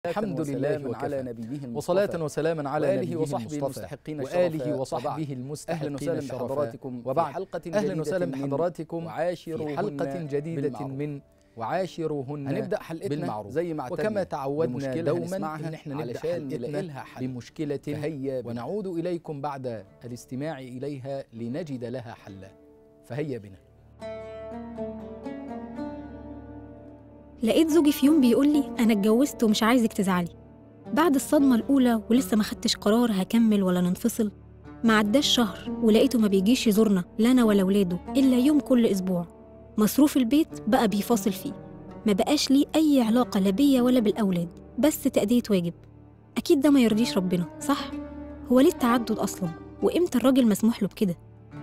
الحمد لله على وكفى نبيه المصطفى وصلاة وسلاما على وآله نبيه وصحبه المصطفى المستحقين وآله الشرفاء وصحبه وبعد. المستحقين أهلا وسهلا الشرفاء بحضراتكم وبعد في حلقة أهلا جديدة وسهلا من بحضراتكم وعاشروهن في حلقة جديدة بالمعروف. من وعاشروهن هنبدأ حلقتنا بالمعروف زي ما اعتدنا وكما تعودنا بمشكلة دوما هنسمعها ان احنا نبدا علشان نلاقي حلقتنا لها حل بمشكلة فهيا بنا. ونعود اليكم بعد الاستماع اليها لنجد لها حلا فهيا بنا لقيت زوجي في يوم بيقول لي أنا اتجوزت ومش عايزك تزعلي بعد الصدمة الأولى ولسه ما خدتش قرار هكمل ولا ننفصل ما عداش شهر ولقيته ما بيجيش يزورنا لا أنا ولا ولاده إلا يوم كل أسبوع مصروف البيت بقى بيفاصل فيه ما بقاش ليه أي علاقة لا بيا ولا بالأولاد بس تأدية واجب أكيد ده ما يرضيش ربنا صح؟ هو ليه التعدد أصلا؟ وإمتى الراجل مسموح له بكده؟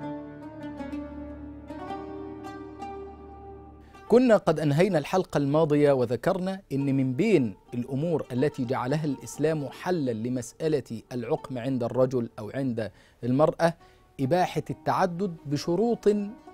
كنا قد انهينا الحلقه الماضيه وذكرنا ان من بين الامور التي جعلها الاسلام حلا لمساله العقم عند الرجل او عند المراه اباحه التعدد بشروط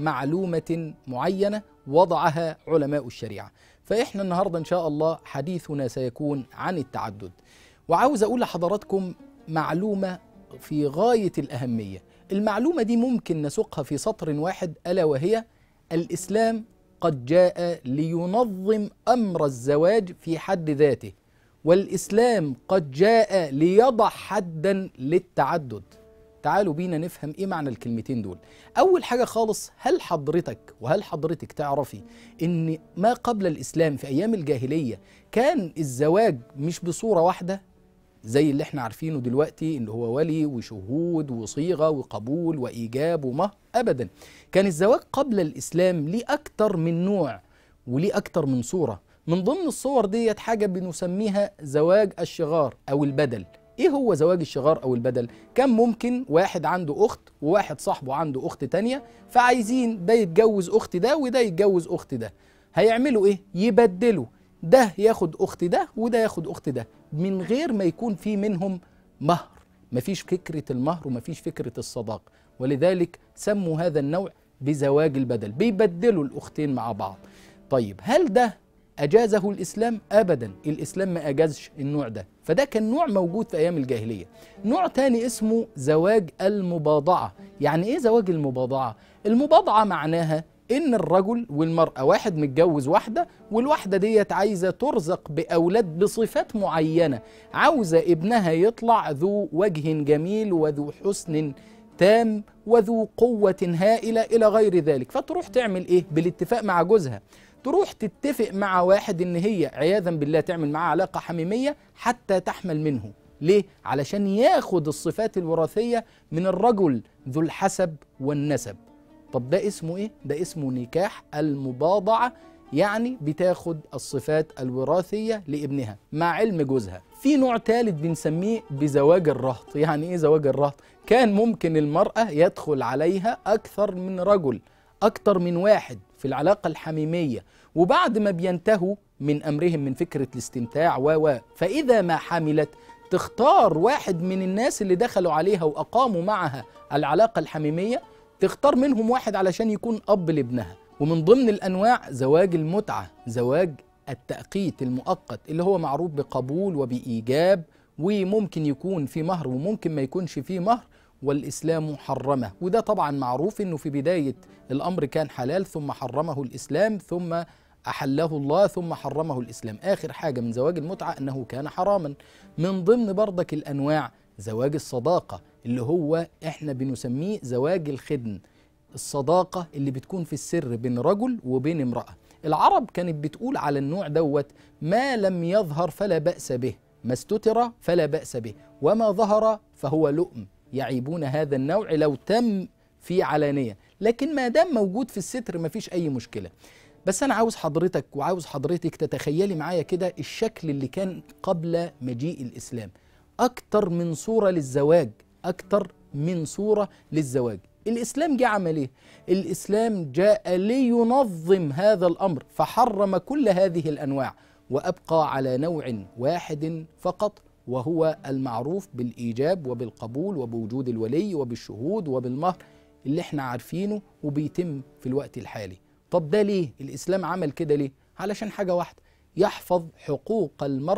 معلومه معينه وضعها علماء الشريعه فاحنا النهارده ان شاء الله حديثنا سيكون عن التعدد وعاوز اقول لحضراتكم معلومه في غايه الاهميه المعلومه دي ممكن نسوقها في سطر واحد الا وهي الاسلام قد جاء لينظم امر الزواج في حد ذاته والاسلام قد جاء ليضع حدا للتعدد تعالوا بينا نفهم ايه معنى الكلمتين دول اول حاجه خالص هل حضرتك وهل حضرتك تعرفي ان ما قبل الاسلام في ايام الجاهليه كان الزواج مش بصوره واحده زي اللي احنا عارفينه دلوقتي اللي هو ولي وشهود وصيغه وقبول وايجاب ومهر ابدا كان الزواج قبل الاسلام ليه اكتر من نوع وليه اكتر من صوره من ضمن الصور ديت حاجه بنسميها زواج الشغار او البدل ايه هو زواج الشغار او البدل كان ممكن واحد عنده اخت وواحد صاحبه عنده اخت تانية فعايزين ده يتجوز اخت ده وده يتجوز اخت ده هيعملوا ايه يبدلوا ده ياخد اخت ده وده ياخد اخت ده من غير ما يكون في منهم مهر مفيش فكره المهر ومفيش فكره الصداق ولذلك سموا هذا النوع بزواج البدل بيبدلوا الاختين مع بعض طيب هل ده اجازه الاسلام ابدا الاسلام ما اجازش النوع ده فده كان نوع موجود في ايام الجاهليه نوع تاني اسمه زواج المباضعه يعني ايه زواج المباضعه المباضعه معناها ان الرجل والمراه واحد متجوز واحده والواحده ديت عايزه ترزق باولاد بصفات معينه عاوزه ابنها يطلع ذو وجه جميل وذو حسن تام وذو قوه هائله الى غير ذلك فتروح تعمل ايه بالاتفاق مع جوزها تروح تتفق مع واحد ان هي عياذا بالله تعمل معاه علاقه حميميه حتى تحمل منه ليه علشان ياخد الصفات الوراثيه من الرجل ذو الحسب والنسب طب ده اسمه ايه ده اسمه نكاح المباضعه يعني بتاخد الصفات الوراثيه لابنها مع علم جوزها في نوع ثالث بنسميه بزواج الرهط يعني ايه زواج الرهط كان ممكن المراه يدخل عليها اكثر من رجل اكثر من واحد في العلاقه الحميميه وبعد ما بينتهوا من امرهم من فكره الاستمتاع و و فاذا ما حملت تختار واحد من الناس اللي دخلوا عليها واقاموا معها العلاقه الحميميه تختار منهم واحد علشان يكون اب لابنها ومن ضمن الانواع زواج المتعه زواج التأقيت المؤقت اللي هو معروف بقبول وبإيجاب وممكن يكون في مهر وممكن ما يكونش فيه مهر والإسلام حرمه وده طبعا معروف أنه في بداية الأمر كان حلال ثم حرمه الإسلام ثم أحله الله ثم حرمه الإسلام آخر حاجة من زواج المتعة أنه كان حراما من ضمن برضك الأنواع زواج الصداقة اللي هو إحنا بنسميه زواج الخدن الصداقة اللي بتكون في السر بين رجل وبين امرأة العرب كانت بتقول على النوع دوت ما لم يظهر فلا بأس به ما استتر فلا بأس به وما ظهر فهو لؤم يعيبون هذا النوع لو تم في علانية لكن ما دام موجود في الستر مفيش أي مشكلة بس أنا عاوز حضرتك وعاوز حضرتك تتخيلي معايا كده الشكل اللي كان قبل مجيء الإسلام أكتر من صورة للزواج أكتر من صورة للزواج الإسلام جاء عمل إيه؟ الإسلام جاء لينظم هذا الأمر فحرم كل هذه الأنواع وأبقى على نوع واحد فقط وهو المعروف بالإيجاب وبالقبول وبوجود الولي وبالشهود وبالمهر اللي احنا عارفينه وبيتم في الوقت الحالي طب ده ليه الإسلام عمل كده ليه علشان حاجة واحدة يحفظ حقوق المرأة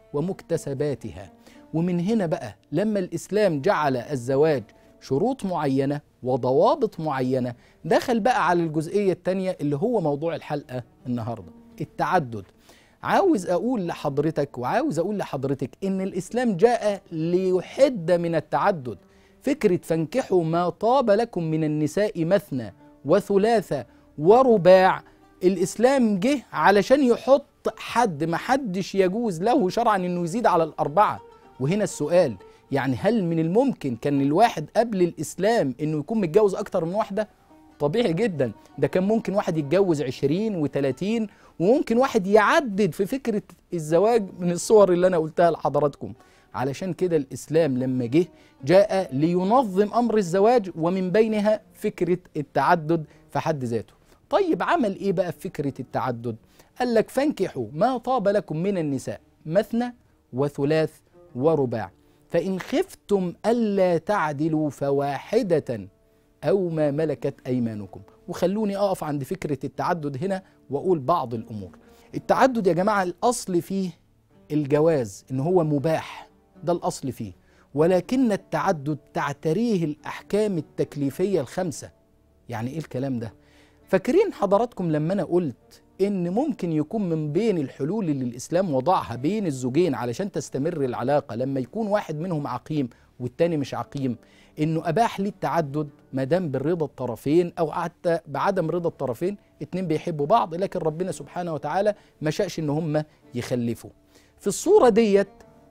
ومكتسباتها ومن هنا بقى لما الإسلام جعل الزواج شروط معينة وضوابط معينة دخل بقى على الجزئية التانية اللي هو موضوع الحلقة النهاردة التعدد عاوز أقول لحضرتك وعاوز أقول لحضرتك إن الإسلام جاء ليحد من التعدد فكرة فانكحوا ما طاب لكم من النساء مثنى وثلاثة ورباع الإسلام جه علشان يحط حد ما حدش يجوز له شرعا إنه يزيد على الأربعة وهنا السؤال يعني هل من الممكن كان الواحد قبل الإسلام إنه يكون متجوز أكتر من واحدة؟ طبيعي جدا ده كان ممكن واحد يتجوز 20 و30 وممكن واحد يعدد في فكرة الزواج من الصور اللي أنا قلتها لحضراتكم علشان كده الإسلام لما جه جاء لينظم أمر الزواج ومن بينها فكرة التعدد في حد ذاته طيب عمل إيه بقى في فكرة التعدد قال لك فانكحوا ما طاب لكم من النساء مثنى وثلاث ورباع فإن خفتم ألا تعدلوا فواحدة أو ما ملكت أيمانكم وخلوني أقف عند فكرة التعدد هنا وأقول بعض الأمور التعدد يا جماعة الأصل فيه الجواز إن هو مباح ده الأصل فيه ولكن التعدد تعتريه الأحكام التكليفية الخمسة يعني إيه الكلام ده؟ فاكرين حضراتكم لما أنا قلت إن ممكن يكون من بين الحلول اللي الإسلام وضعها بين الزوجين علشان تستمر العلاقة لما يكون واحد منهم عقيم والتاني مش عقيم إنه أباح لي التعدد ما دام بالرضا الطرفين أو حتى بعدم رضا الطرفين اتنين بيحبوا بعض لكن ربنا سبحانه وتعالى ما شاءش إن هم يخلفوا في الصورة ديت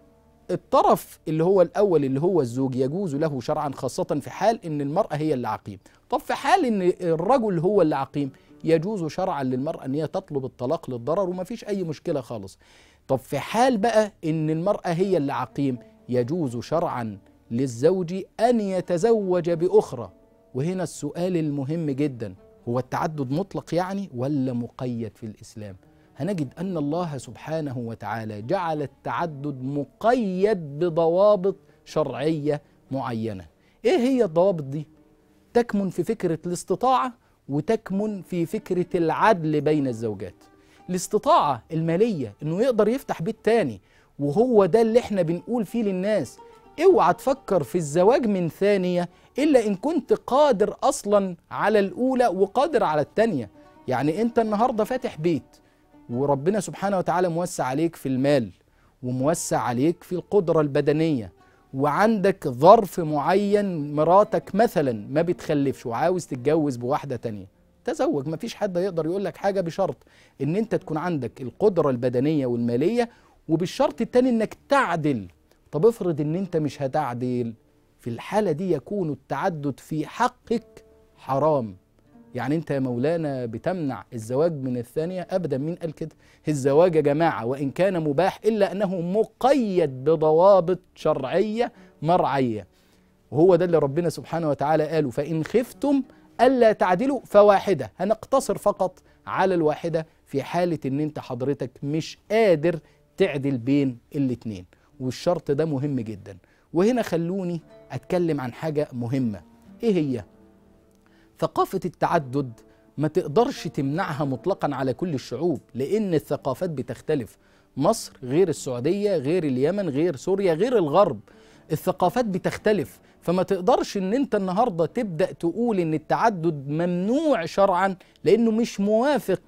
الطرف اللي هو الأول اللي هو الزوج يجوز له شرعا خاصة في حال إن المرأة هي اللي عقيم طب في حال إن الرجل هو اللي عقيم يجوز شرعا للمرأة أن هي تطلب الطلاق للضرر وما فيش أي مشكلة خالص طب في حال بقى إن المرأة هي اللي عقيم يجوز شرعا للزوج أن يتزوج بأخرى وهنا السؤال المهم جدا هو التعدد مطلق يعني ولا مقيد في الإسلام هنجد أن الله سبحانه وتعالى جعل التعدد مقيد بضوابط شرعية معينة إيه هي الضوابط دي؟ تكمن في فكرة الاستطاعة وتكمن في فكرة العدل بين الزوجات الاستطاعة المالية انه يقدر يفتح بيت تاني وهو ده اللي احنا بنقول فيه للناس اوعى تفكر في الزواج من ثانية الا ان كنت قادر اصلا على الاولى وقادر على التانية يعني انت النهاردة فاتح بيت وربنا سبحانه وتعالى موسع عليك في المال وموسع عليك في القدرة البدنية وعندك ظرف معين مراتك مثلا ما بتخلفش وعاوز تتجوز بواحدة تانية تزوج مفيش حد يقدر يقول لك حاجة بشرط ان انت تكون عندك القدرة البدنية والمالية وبالشرط التاني انك تعدل طب افرض ان انت مش هتعدل في الحالة دي يكون التعدد في حقك حرام يعني انت يا مولانا بتمنع الزواج من الثانية ابدا مين قال كده الزواج يا جماعة وان كان مباح الا انه مقيد بضوابط شرعية مرعية وهو ده اللي ربنا سبحانه وتعالى قاله فان خفتم الا تعدلوا فواحدة هنقتصر فقط على الواحدة في حالة ان انت حضرتك مش قادر تعدل بين الاتنين والشرط ده مهم جدا وهنا خلوني اتكلم عن حاجة مهمة ايه هي ثقافة التعدد ما تقدرش تمنعها مطلقا على كل الشعوب لأن الثقافات بتختلف مصر غير السعودية غير اليمن غير سوريا غير الغرب الثقافات بتختلف فما تقدرش ان انت النهارده تبدا تقول ان التعدد ممنوع شرعا لانه مش موافق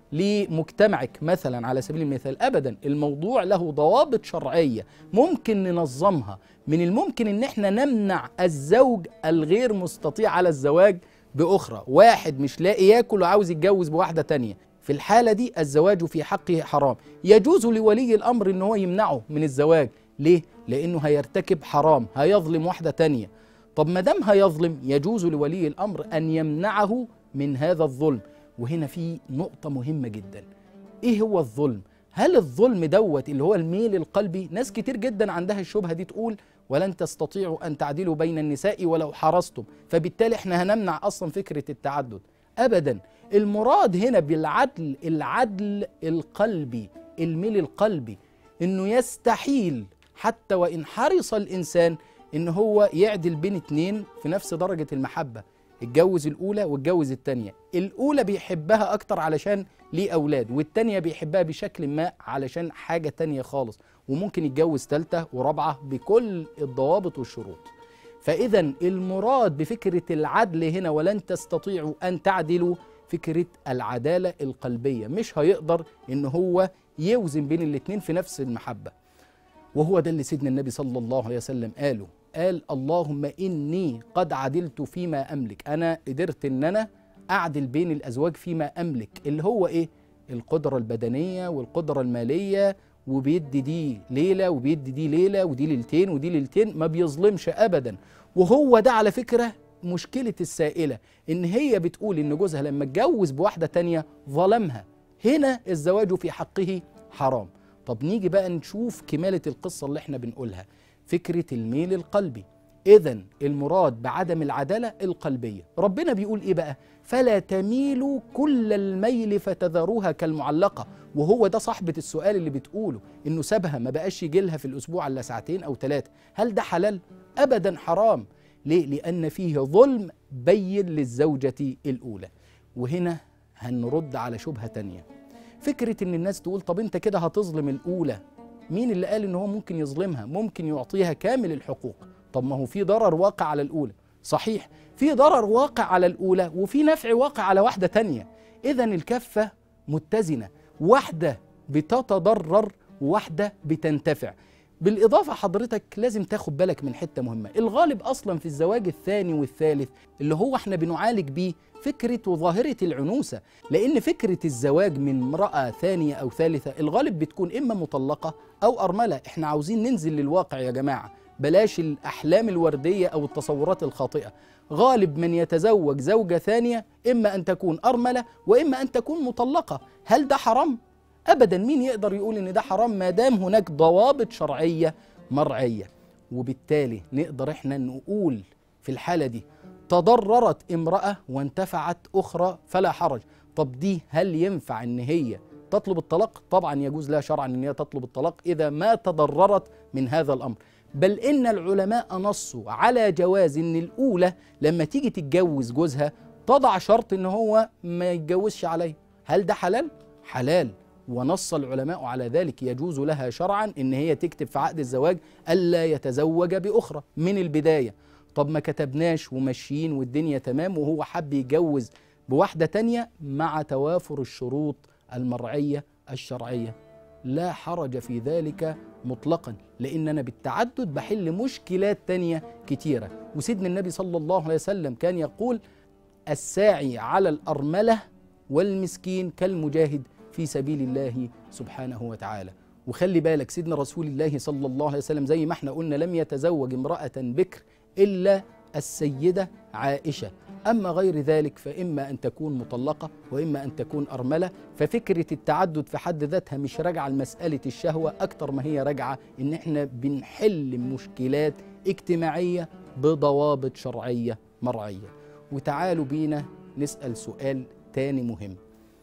لمجتمعك مثلا على سبيل المثال ابدا الموضوع له ضوابط شرعيه ممكن ننظمها من الممكن ان احنا نمنع الزوج الغير مستطيع على الزواج باخرى واحد مش لاقي ياكل وعاوز يتجوز بواحده تانية في الحاله دي الزواج في حقه حرام يجوز لولي الامر ان هو يمنعه من الزواج ليه لانه هيرتكب حرام هيظلم واحده تانية طب ما دام هيظلم يجوز لولي الامر ان يمنعه من هذا الظلم وهنا في نقطه مهمه جدا ايه هو الظلم هل الظلم دوت اللي هو الميل القلبي ناس كتير جدا عندها الشبهه دي تقول ولن تستطيعوا ان تعدلوا بين النساء ولو حرصتم فبالتالي احنا هنمنع اصلا فكره التعدد ابدا المراد هنا بالعدل العدل القلبي الميل القلبي انه يستحيل حتى وان حرص الانسان ان هو يعدل بين اتنين في نفس درجه المحبه اتجوز الاولى واتجوز التانيه الاولى بيحبها اكتر علشان ليه اولاد والتانيه بيحبها بشكل ما علشان حاجه تانيه خالص وممكن يتجوز تالته ورابعه بكل الضوابط والشروط فاذا المراد بفكره العدل هنا ولن تستطيعوا ان تعدلوا فكره العداله القلبيه مش هيقدر ان هو يوزن بين الاتنين في نفس المحبه وهو ده اللي سيدنا النبي صلى الله عليه وسلم قاله قال اللهم اني قد عدلت فيما املك انا قدرت ان انا اعدل بين الازواج فيما املك اللي هو ايه القدره البدنيه والقدره الماليه وبيدي دي ليله وبيدي دي ليله ودي ليلتين ودي ليلتين ما بيظلمش ابدا وهو ده على فكره مشكله السائله ان هي بتقول ان جوزها لما اتجوز بواحده تانية ظلمها هنا الزواج في حقه حرام طب نيجي بقى نشوف كماله القصه اللي احنا بنقولها فكره الميل القلبي اذا المراد بعدم العداله القلبيه ربنا بيقول ايه بقى فلا تميلوا كل الميل فتذروها كالمعلقه وهو ده صاحبه السؤال اللي بتقوله انه سابها ما بقاش يجي لها في الاسبوع الا ساعتين او ثلاثه هل ده حلال ابدا حرام ليه لان فيه ظلم بين للزوجه الاولى وهنا هنرد على شبهه تانية فكره ان الناس تقول طب انت كده هتظلم الاولى مين اللي قال ان هو ممكن يظلمها ممكن يعطيها كامل الحقوق طب ما هو في ضرر واقع على الاولى صحيح في ضرر واقع على الاولى وفي نفع واقع على واحده تانية اذا الكفه متزنه واحده بتتضرر وواحده بتنتفع بالاضافه حضرتك لازم تاخد بالك من حته مهمه الغالب اصلا في الزواج الثاني والثالث اللي هو احنا بنعالج بيه فكره وظاهره العنوسه لان فكره الزواج من امراه ثانيه او ثالثه الغالب بتكون اما مطلقه او ارمله احنا عاوزين ننزل للواقع يا جماعه بلاش الاحلام الورديه او التصورات الخاطئه غالب من يتزوج زوجه ثانيه اما ان تكون ارمله واما ان تكون مطلقه هل ده حرام ابدا مين يقدر يقول ان ده حرام ما دام هناك ضوابط شرعيه مرعيه وبالتالي نقدر احنا نقول في الحاله دي تضررت امراه وانتفعت اخرى فلا حرج طب دي هل ينفع ان هي تطلب الطلاق طبعا يجوز لها شرعا ان هي تطلب الطلاق اذا ما تضررت من هذا الامر بل ان العلماء نصوا على جواز ان الاولى لما تيجي تتجوز جوزها تضع شرط ان هو ما يتجوزش عليها هل ده حلال حلال ونص العلماء على ذلك يجوز لها شرعا ان هي تكتب في عقد الزواج الا يتزوج باخرى من البدايه طب ما كتبناش وماشيين والدنيا تمام وهو حب يتجوز بواحده تانية مع توافر الشروط المرعيه الشرعيه لا حرج في ذلك مطلقا لان انا بالتعدد بحل مشكلات تانية كتيره وسيدنا النبي صلى الله عليه وسلم كان يقول الساعي على الارمله والمسكين كالمجاهد في سبيل الله سبحانه وتعالى وخلي بالك سيدنا رسول الله صلى الله عليه وسلم زي ما احنا قلنا لم يتزوج امرأة بكر إلا السيدة عائشة أما غير ذلك فإما أن تكون مطلقة وإما أن تكون أرملة ففكرة التعدد في حد ذاتها مش راجعة لمسألة الشهوة أكتر ما هي راجعة إن إحنا بنحل مشكلات اجتماعية بضوابط شرعية مرعية وتعالوا بينا نسأل سؤال تاني مهم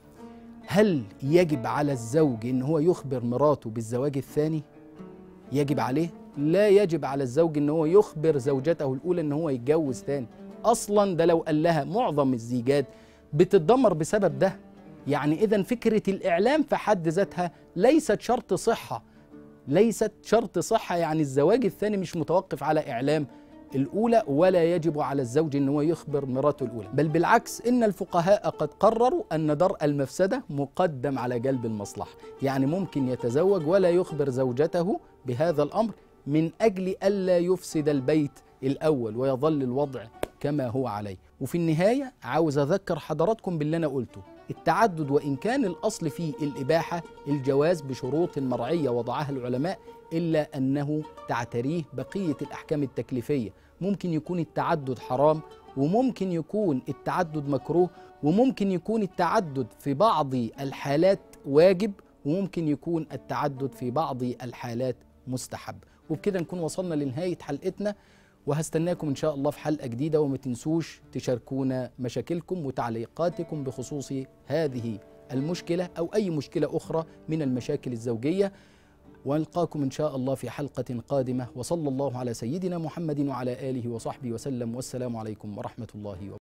هل يجب على الزوج ان هو يخبر مراته بالزواج الثاني يجب عليه لا يجب على الزوج ان هو يخبر زوجته الاولى ان هو يتجوز ثاني اصلا ده لو قال لها معظم الزيجات بتتدمر بسبب ده يعني اذا فكره الاعلام في حد ذاتها ليست شرط صحه ليست شرط صحه يعني الزواج الثاني مش متوقف على اعلام الأولى ولا يجب على الزوج أن هو يخبر مراته الأولى بل بالعكس إن الفقهاء قد قرروا أن درء المفسدة مقدم على جلب المصلحة يعني ممكن يتزوج ولا يخبر زوجته بهذا الأمر من أجل ألا يفسد البيت الأول ويظل الوضع كما هو عليه وفي النهاية عاوز أذكر حضراتكم باللي أنا قلته التعدد وإن كان الأصل فيه الإباحة الجواز بشروط مرعية وضعها العلماء إلا أنه تعتريه بقية الأحكام التكليفية ممكن يكون التعدد حرام وممكن يكون التعدد مكروه وممكن يكون التعدد في بعض الحالات واجب وممكن يكون التعدد في بعض الحالات مستحب وبكده نكون وصلنا لنهاية حلقتنا وهستناكم إن شاء الله في حلقة جديدة وما تنسوش تشاركونا مشاكلكم وتعليقاتكم بخصوص هذه المشكلة أو أي مشكلة أخرى من المشاكل الزوجية ونلقاكم إن شاء الله في حلقة قادمة وصلى الله على سيدنا محمد وعلى آله وصحبه وسلم والسلام عليكم ورحمة الله وبركاته